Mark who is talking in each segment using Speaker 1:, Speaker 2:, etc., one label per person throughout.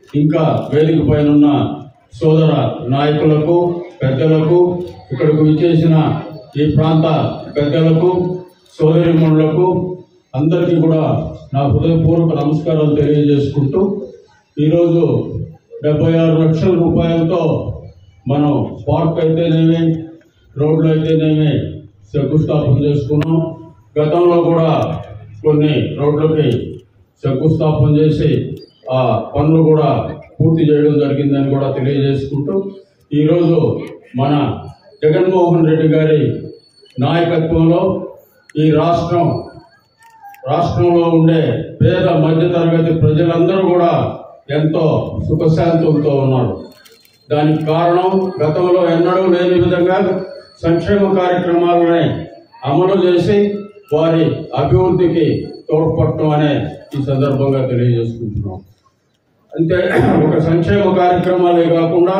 Speaker 1: ఇంకా వేదిక పైన ఉన్న సోదర నాయకులకు పెద్దలకు ఇక్కడికి విచ్చేసిన ఈ ప్రాంత పెద్దలకు సోదరిమణులకు అందరికీ కూడా నా హృదయపూర్వక నమస్కారాలు తెలియజేసుకుంటూ ఈరోజు డెబ్బై ఆరు లక్షల రూపాయలతో మనం పార్క్ అయితేనేమి రోడ్లు అయితేనేమి శంకుస్థాపన చేసుకున్నాం గతంలో కూడా కొన్ని రోడ్లకి శంకుస్థాపన చేసి ఆ పనులు కూడా పూర్తి చేయడం జరిగిందని కూడా తెలియజేసుకుంటూ ఈరోజు మన జగన్మోహన్ రెడ్డి గారి నాయకత్వంలో ఈ రాష్ట్రం రాష్ట్రంలో ఉండే పేద మధ్యతరగతి ప్రజలందరూ కూడా ఎంతో సుఖశాంతులతో ఉన్నారు దానికి కారణం గతంలో ఎన్నడూ లేని విధంగా సంక్షేమ కార్యక్రమాలని అమలు చేసి వారి అభివృద్ధికి తోడ్పడటం అనే ఈ సందర్భంగా తెలియజేసుకుంటున్నాం అంతే ఒక సంక్షేమ కార్యక్రమాలే కాకుండా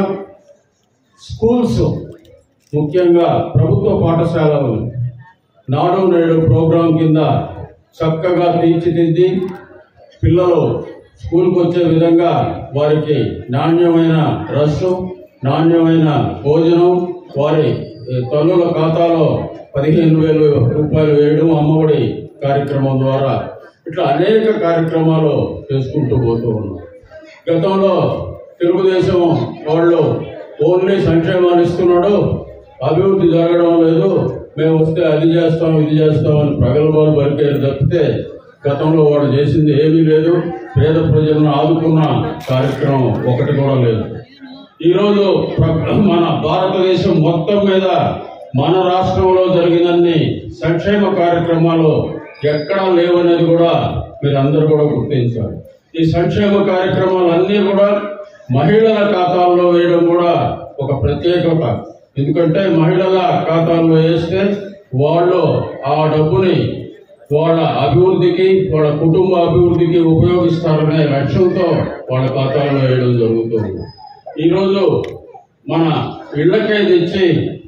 Speaker 1: స్కూల్స్ ముఖ్యంగా ప్రభుత్వ పాఠశాలలు నాడు నేడు ప్రోగ్రాం కింద చక్కగా తీర్చిదిద్ది పిల్లలు స్కూల్కి వచ్చే విధంగా వారికి నాణ్యమైన రస్సు నాణ్యమైన భోజనం వారి ఏ, తల్లుల ఖాతాలో పదిహేను వేలు రూపాయలు వేయడం అమ్మఒడి కార్యక్రమం ద్వారా ఇట్లా అనేక కార్యక్రమాలు చేసుకుంటూ పోతూ ఉన్నాం గతంలో తెలుగుదేశం వాళ్ళు ఓన్లీ సంక్షేమాలు ఇస్తున్నాడు అభివృద్ధి జరగడం లేదు మేము వస్తే అది చేస్తాం ఇది చేస్తాం అని ప్రగల్భాలు పలికారు తప్పితే గతంలో వాడు చేసింది ఏమీ లేదు పేద ప్రజలను ఆదుకున్న కార్యక్రమం ఒకటి కూడా లేదు ఈరోజు ప్ర- మన భారతదేశం మొత్తం మీద మన రాష్ట్రంలో జరిగినన్ని సంక్షేమ కార్యక్రమాలు ఎక్కడా లేవనేది కూడా మీరు అందరూ కూడా గుర్తించాలి ఈ సంక్షేమ కార్యక్రమాలన్నీ కూడా మహిళల ఖాతాల్లో వేయడం కూడా ఒక ప్రత్యేకత ఎందుకంటే మహిళల ఖాతాల్లో వేస్తే వాళ్ళు ఆ డబ్బుని వాళ్ళ అభివృద్ధికి వాళ్ళ కుటుంబ అభివృద్ధికి ఉపయోగిస్తారనే లక్ష్యంతో వాళ్ళ ఖాతాలో వేయడం జరుగుతుంది ఈరోజు మన ఇళ్ళకే తెచ్చి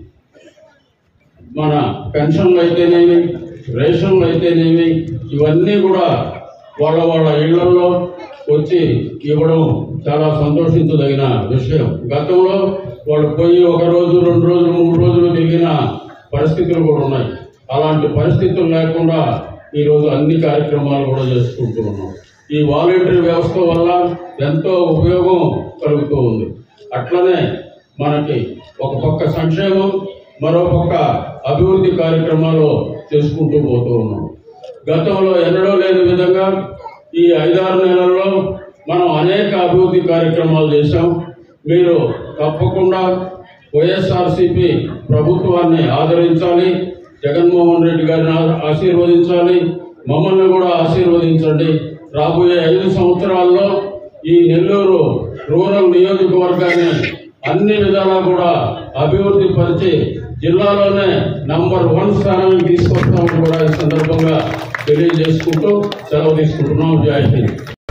Speaker 1: మన పెన్షన్లు అయితేనేమి రేషన్లు అయితేనేమి ఇవన్నీ కూడా వాళ్ళ వాళ్ళ ఇళ్లలో వచ్చి ఇవ్వడం చాలా సంతోషించదగిన విషయం గతంలో వాళ్ళు పోయి ఒక రోజు రెండు రోజులు మూడు రోజులు దిగిన పరిస్థితులు కూడా ఉన్నాయి అలాంటి పరిస్థితులు లేకుండా ఈరోజు అన్ని కార్యక్రమాలు కూడా చేసుకుంటూ ఉన్నాం ఈ వాలంటరీ వ్యవస్థ వల్ల ఎంతో ఉపయోగం కలుగుతూ ఉంది అట్లనే మనకి ఒక పక్క సంక్షేమం మరో పక్క అభివృద్ధి కార్యక్రమాలు చేసుకుంటూ పోతూ ఉన్నాం గతంలో ఎన్నడూ లేని విధంగా ఈ ఐదారు నెలల్లో మనం అనేక అభివృద్ధి కార్యక్రమాలు చేశాం మీరు తప్పకుండా వైఎస్ఆర్సిపి ప్రభుత్వాన్ని ఆదరించాలి జగన్మోహన్ రెడ్డి గారిని ఆ- ఆశీర్వదించాలి మమ్మల్ని కూడా ఆశీర్వదించండి రాబోయే ఐదు సంవత్సరాల్లో ఈ నెల్లూరు రూరల్ నియోజకవర్గాన్ని అన్ని విధాలా కూడా అభివృద్ధి పరిచి జిల్లాలోనే నంబర్ వన్ స్థానానికి తీసుకొస్తామని కూడా ఈ సందర్భంగా తెలియజేసుకుంటూ సెలవు తీసుకుంటున్నాం జై హింద్